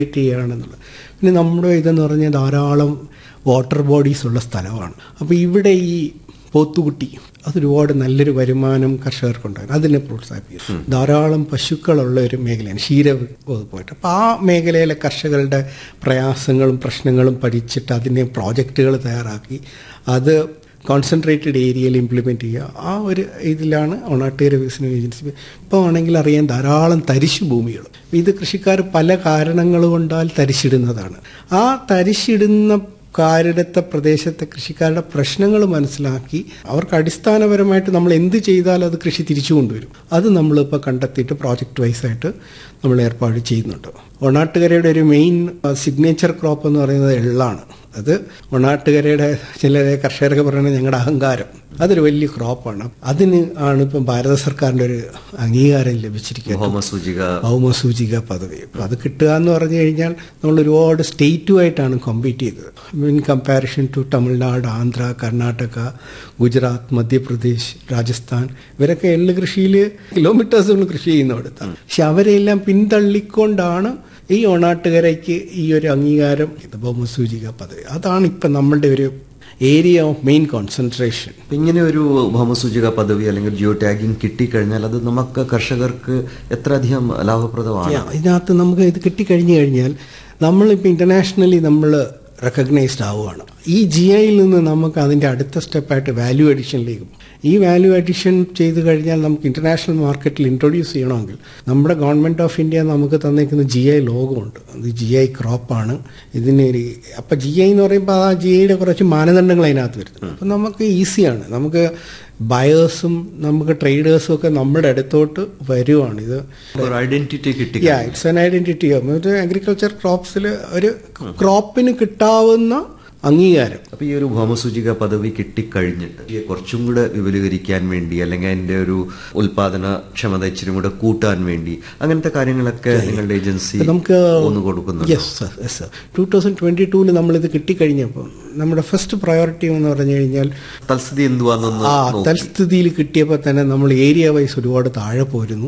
ചെയ്യുകയാണെന്നുള്ളത് പിന്നെ നമ്മുടെ ഇതെന്ന് പറഞ്ഞാൽ ധാരാളം വാട്ടർ ബോഡീസ് ഉള്ള സ്ഥലമാണ് അപ്പോൾ ഇവിടെ ഈ പോത്തുകുട്ടി അതൊരുപാട് നല്ലൊരു വരുമാനം കർഷകർക്കുണ്ടായിരുന്നു അതിനെ പ്രോത്സാഹിപ്പിക്കും ധാരാളം പശുക്കളുള്ള ഒരു മേഖലയാണ് ക്ഷീര വകുപ്പായിട്ട് അപ്പോൾ ആ മേഖലയിലെ കർഷകരുടെ പ്രയാസങ്ങളും പ്രശ്നങ്ങളും പഠിച്ചിട്ട് അതിനെ പ്രോജക്റ്റുകൾ തയ്യാറാക്കി അത് കോൺസെൻട്രേറ്റഡ് ഏരിയയിൽ ഇംപ്ലിമെൻറ്റ് ചെയ്യുക ആ ഒരു ഇതിലാണ് ഒണാട്ടുകര വികസന ഏജൻസി ഇപ്പോൾ ആണെങ്കിൽ അറിയാൻ ധാരാളം തരിശു ഭൂമികൾ ഇത് കൃഷിക്കാർ പല കാരണങ്ങൾ കൊണ്ടാൽ തരിശിടുന്നതാണ് ആ തരിശിടുന്ന കാരിടത്തെ പ്രദേശത്തെ കൃഷിക്കാരുടെ പ്രശ്നങ്ങൾ മനസ്സിലാക്കി അവർക്ക് അടിസ്ഥാനപരമായിട്ട് നമ്മൾ എന്ത് ചെയ്താലും അത് കൃഷി തിരിച്ചു കൊണ്ടുവരും അത് നമ്മളിപ്പോൾ കണ്ടെത്തിയിട്ട് പ്രോജക്റ്റ് വൈസായിട്ട് നമ്മൾ ഏർപ്പാട് ചെയ്യുന്നുണ്ട് ഒണാട്ടുകരയുടെ ഒരു മെയിൻ സിഗ്നേച്ചർ ക്രോപ്പ് എന്ന് പറയുന്നത് എള്ളാണ് അത് ഒണാട്ടുകരയുടെ ചില കർഷകരൊക്കെ പറയുന്നത് ഞങ്ങളുടെ അഹങ്കാരം അതൊരു വലിയ ക്രോപ്പാണ് അതിന് ആണ് ഇപ്പം ഭാരത സർക്കാരിൻ്റെ ഒരു അംഗീകാരം ലഭിച്ചിരിക്കുന്നത് ഭൗമസൂചിക ഭൗമസൂചിക പദവി അപ്പം അത് കിട്ടുക എന്ന് പറഞ്ഞു കഴിഞ്ഞാൽ നമ്മൾ ഒരുപാട് സ്റ്റേറ്റുമായിട്ടാണ് കോമ്പീറ്റ് ചെയ്തത് in comparison to Tamil Nadu Andhra Karnataka Gujarat Madhya Pradesh Rajasthan ഇവരൊക്കെ എള്ള് കൃഷിയിൽ കിലോമീറ്റേഴ്സുകൾ കൃഷി ചെയ്യുന്നിടത്താണ് പക്ഷെ അവരെല്ലാം പിന്തള്ളിക്കൊണ്ടാണ് ഈ ഒണാട്ടുകരയ്ക്ക് ഈ ഒരു അംഗീകാരം ഇത് ഭൗമസൂചിക പദവി അതാണ് ഇപ്പം നമ്മളുടെ ഒരു ഏരിയ ഓഫ് മെയിൻ കോൺസെൻട്രേഷൻ ഇങ്ങനെ ഒരു ഭൗമസൂചിക പദവി അല്ലെങ്കിൽ ജിയോ ടാഗിങ് കിട്ടിക്കഴിഞ്ഞാൽ അത് നമുക്ക് കർഷകർക്ക് എത്ര അധികം ലാഭപ്രദമാണ് ഇതിനകത്ത് നമുക്ക് ഇത് കിട്ടിക്കഴിഞ്ഞു കഴിഞ്ഞാൽ നമ്മളിപ്പോൾ ഇന്റർനാഷണലി നമ്മൾ റെക്കഗ്നൈസ്ഡ് ആവുകയാണ് ഈ ജി ഐയിൽ നിന്ന് നമുക്ക് അതിൻ്റെ അടുത്ത സ്റ്റെപ്പായിട്ട് വാല്യൂ അഡീഷനിലേക്ക് പോകും ഈ വാല്യൂ അഡീഷൻ ചെയ്ത് കഴിഞ്ഞാൽ നമുക്ക് ഇന്റർനാഷണൽ മാർക്കറ്റിൽ ഇൻട്രൊഡ്യൂസ് ചെയ്യണമെങ്കിൽ നമ്മുടെ ഗവൺമെൻറ് ഓഫ് ഇന്ത്യ നമുക്ക് തന്നേക്കുന്ന ജി ഐ ലോഗമുണ്ട് അത് ജി ഐ ക്രോപ്പാണ് ഇതിന് ഒരു അപ്പം ജി ഐ എന്ന് പറയുമ്പോൾ ആ ജി ഐയുടെ കുറച്ച് മാനദണ്ഡങ്ങൾ അതിനകത്ത് വരുന്നത് അപ്പം നമുക്ക് ഈസിയാണ് നമുക്ക് ബയേഴ്സും നമുക്ക് ട്രേഡേഴ്സും ഒക്കെ നമ്മുടെ അടുത്തോട്ട് വരുവാണ് ഇത് ഒരു ഐഡന്റിറ്റി കിട്ടി യാ ഇറ്റ്സ് എൻ ഐഡന്റിറ്റി ഒരു അഗ്രികൾച്ചർ ക്രോപ്സിൽ ഒരു ക്രോപ്പിന് കിട്ടാവുന്ന അംഗീകാരം അപ്പൊ ഈ ഒരു ഭൗമസൂചിക പദവി കിട്ടിക്കഴിഞ്ഞിട്ട് ഈ കുറച്ചും കൂടെ വിപുലീകരിക്കാൻ വേണ്ടി അല്ലെങ്കിൽ അതിന്റെ ഒരു ഉൽപാദന ക്ഷമത ഇച്ചിരി കൂടെ കൂട്ടാൻ വേണ്ടി അങ്ങനത്തെ കാര്യങ്ങളൊക്കെ നിങ്ങളുടെ ഏജൻസി നമുക്ക് ഒന്ന് കൊടുക്കുന്നുണ്ട് yes sir yes sir two thousand twenty ടൂവിൽ നമ്മളിത് കിട്ടിക്കഴിഞ്ഞപ്പോൾ നമ്മുടെ ഫസ്റ്റ് പ്രയോറിറ്റി എന്ന് പറഞ്ഞു കഴിഞ്ഞാൽ തൽസ്ഥിതി എന്തുവാന്നൊന്ന് ആ നോക്കി. തൽസ്ഥിതിയിൽ കിട്ടിയപ്പോൾ തന്നെ നമ്മൾ ഏരിയ വൈസ് ഒരുപാട് താഴെ പോരുന്നു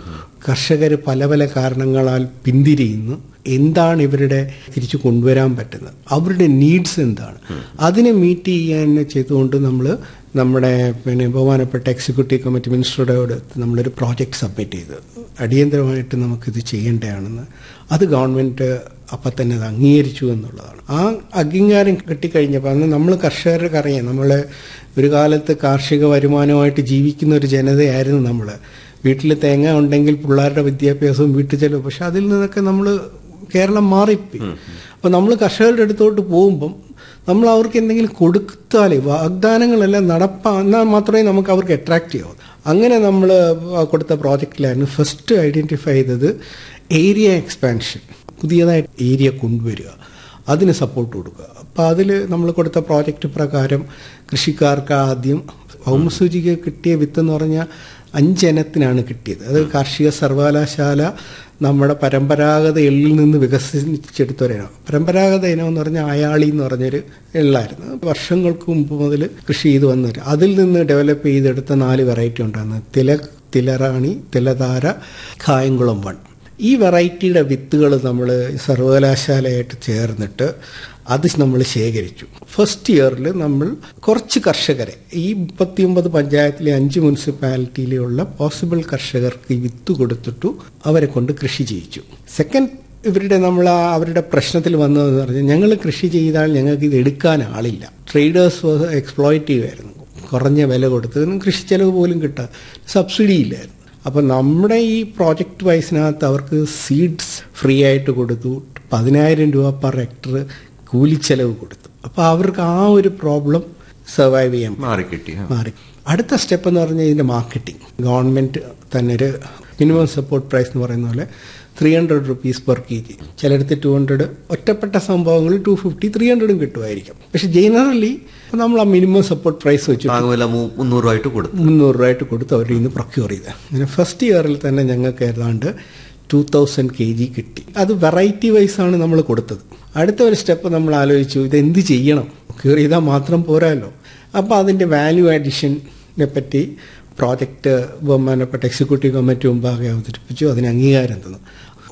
കർഷകർ പല പല കാരണങ്ങളാൽ പിന്തിരിയുന്നു എന്താണ് ഇവരുടെ തിരിച്ചു കൊണ്ടുവരാൻ പറ്റുന്നത് അവരുടെ നീഡ്സ് എന്താണ് അതിനെ മീറ്റ് ചെയ്യാൻ ചെയ്തുകൊണ്ട് നമ്മൾ നമ്മുടെ പിന്നെ ബഹുമാനപ്പെട്ട എക്സിക്യൂട്ടീവ് കമ്മിറ്റി മിനിസ്റ്ററുടെ നമ്മളൊരു പ്രോജക്റ്റ് സബ്മിറ്റ് ചെയ്ത് അടിയന്തരമായിട്ട് നമുക്കിത് ചെയ്യേണ്ടതാണെന്ന് അത് ഗവൺമെൻറ് അപ്പം തന്നെ അത് അംഗീകരിച്ചു എന്നുള്ളതാണ് ആ അംഗീകാരം കിട്ടിക്കഴിഞ്ഞപ്പോൾ അന്ന് നമ്മൾ കർഷകർക്ക് അറിയാം നമ്മൾ ഒരു കാലത്ത് കാർഷിക വരുമാനമായിട്ട് ജീവിക്കുന്ന ഒരു ജനതയായിരുന്നു നമ്മൾ വീട്ടിൽ തേങ്ങ ഉണ്ടെങ്കിൽ പിള്ളേരുടെ വിദ്യാഭ്യാസവും വീട്ടു ചെലവ് പക്ഷെ അതിൽ നിന്നൊക്കെ നമ്മൾ കേരളം മാറിപ്പോയി അപ്പോൾ നമ്മൾ കർഷകരുടെ അടുത്തോട്ട് പോകുമ്പം നമ്മൾ അവർക്ക് എന്തെങ്കിലും കൊടുത്താലേ വാഗ്ദാനങ്ങളെല്ലാം നടപ്പാ എന്നാൽ മാത്രമേ നമുക്ക് അവർക്ക് അട്രാക്റ്റ് ചെയ്യാവൂ അങ്ങനെ നമ്മൾ കൊടുത്ത പ്രോജക്റ്റിലായിരുന്നു ഫസ്റ്റ് ഐഡൻറ്റിഫൈ ചെയ്തത് ഏരിയ എക്സ്പാൻഷൻ പുതിയതായിട്ട് ഏരിയ കൊണ്ടുവരിക അതിന് സപ്പോർട്ട് കൊടുക്കുക അപ്പോൾ അതിൽ നമ്മൾ കൊടുത്ത പ്രോജക്റ്റ് പ്രകാരം കൃഷിക്കാർക്ക് ആദ്യം ഭൗമസൂചിക കിട്ടിയ വിത്ത് എന്ന് പറഞ്ഞാൽ അഞ്ചിനത്തിനാണ് കിട്ടിയത് അത് കാർഷിക സർവകലാശാല നമ്മുടെ പരമ്പരാഗത എള്ളിൽ നിന്ന് വികസിച്ചെടുത്ത ഒരിനം പരമ്പരാഗത ഇനം എന്ന് പറഞ്ഞാൽ അയാളി എന്ന് പറഞ്ഞൊരു എള്ളായിരുന്നു വർഷങ്ങൾക്ക് മുമ്പ് മുതൽ കൃഷി ചെയ്ത് വന്നൊരു അതിൽ നിന്ന് ഡെവലപ്പ് ചെയ്തെടുത്ത നാല് വെറൈറ്റി ഉണ്ടായിരുന്നു തില തിലറാണി തിലധാര കായംകുളം വൺ ഈ വെറൈറ്റിയുടെ വിത്തുകൾ നമ്മൾ സർവകലാശാലയായിട്ട് ചേർന്നിട്ട് അത് നമ്മൾ ശേഖരിച്ചു ഫസ്റ്റ് ഇയറിൽ നമ്മൾ കുറച്ച് കർഷകരെ ഈ മുപ്പത്തിയൊമ്പത് പഞ്ചായത്തിലെ അഞ്ച് മുനിസിപ്പാലിറ്റിയിലുള്ള പോസിബിൾ കർഷകർക്ക് ഈ വിത്ത് കൊടുത്തിട്ടു അവരെ കൊണ്ട് കൃഷി ചെയ്യിച്ചു സെക്കൻഡ് ഇവരുടെ നമ്മൾ ആ അവരുടെ പ്രശ്നത്തിൽ വന്നതെന്ന് പറഞ്ഞാൽ ഞങ്ങൾ കൃഷി ചെയ്താൽ ഞങ്ങൾക്ക് ഇത് എടുക്കാൻ ആളില്ല ട്രേഡേഴ്സ് എക്സ്പ്ലോയിറ്റീവ് ആയിരുന്നു കുറഞ്ഞ വില കൊടുത്ത് കൃഷി ചെലവ് പോലും കിട്ടാൻ സബ്സിഡി ഇല്ലായിരുന്നു അപ്പോൾ നമ്മുടെ ഈ പ്രോജക്റ്റ് വൈസിനകത്ത് അവർക്ക് സീഡ്സ് ഫ്രീ ആയിട്ട് കൊടുത്തു പതിനായിരം രൂപ പെർ ഹെക്ടർ കൂലിച്ചെലവ് കൊടുത്തു അപ്പോൾ അവർക്ക് ആ ഒരു പ്രോബ്ലം സർവൈവ് ചെയ്യാൻ മാറിക്കിട്ടി ആ. മാറി അടുത്ത സ്റ്റെപ്പ് എന്ന് പറഞ്ഞാൽ ഇതിൻ്റെ മാർക്കറ്റിംഗ് ഗവൺമെൻറ് തന്നെ ഒരു മിനിമം സപ്പോർട്ട് പ്രൈസ് എന്ന് പറയുന്ന പോലെ three hundred rupees per K G ചിലയിടത്ത് ടു ഹൺഡ്രഡ് ഒറ്റപ്പെട്ട സംഭവങ്ങളിൽ ടു ഫിഫ്റ്റി ത്രീ ഹൺഡ്രഡും കിട്ടുമായിരിക്കും പക്ഷെ ജനറലി നമ്മൾ ആ മിനിമം സപ്പോർട്ട് പ്രൈസ് വെച്ച് താങ്ങുവില മൂ- മുന്നൂറ് രൂപയായിട്ട് കൊടുത്തു മുന്നൂറ് രൂപയായിട്ട് കൊടുത്ത് അവരുടെ നിന്ന് പ്രൊക്യൂർ ചെയ്ത് അങ്ങനെ ഫസ്റ്റ് ഇയറിൽ തന്നെ ഞങ്ങൾക്ക് ഏതാണ്ട് ടു തൗസൻഡ് കെ ജി കിട്ടി അത് വെറൈറ്റി വൈസ് ആണ് നമ്മൾ കൊടുത്തത് അടുത്ത ഒരു സ്റ്റെപ്പ് നമ്മൾ ആലോചിച്ചു ഇത് എന്ത് ചെയ്യണം പ്രൊക്യൂർ ചെയ്താൽ മാത്രം പോരാല്ലോ അപ്പോൾ അതിൻ്റെ വാല്യൂ അഡീഷനെ പറ്റി പ്രോജക്റ്റ് ബഹുമാനപ്പെട്ട എക്സിക്യൂട്ടീവ് കമ്മിറ്റി മുമ്പാകെ അവതരിപ്പിച്ചു അതിന് അംഗീകാരം തന്നു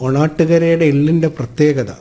ഒണാട്ടുകരയുടെ എള്ളിൻ്റെ പ്രത്യേകത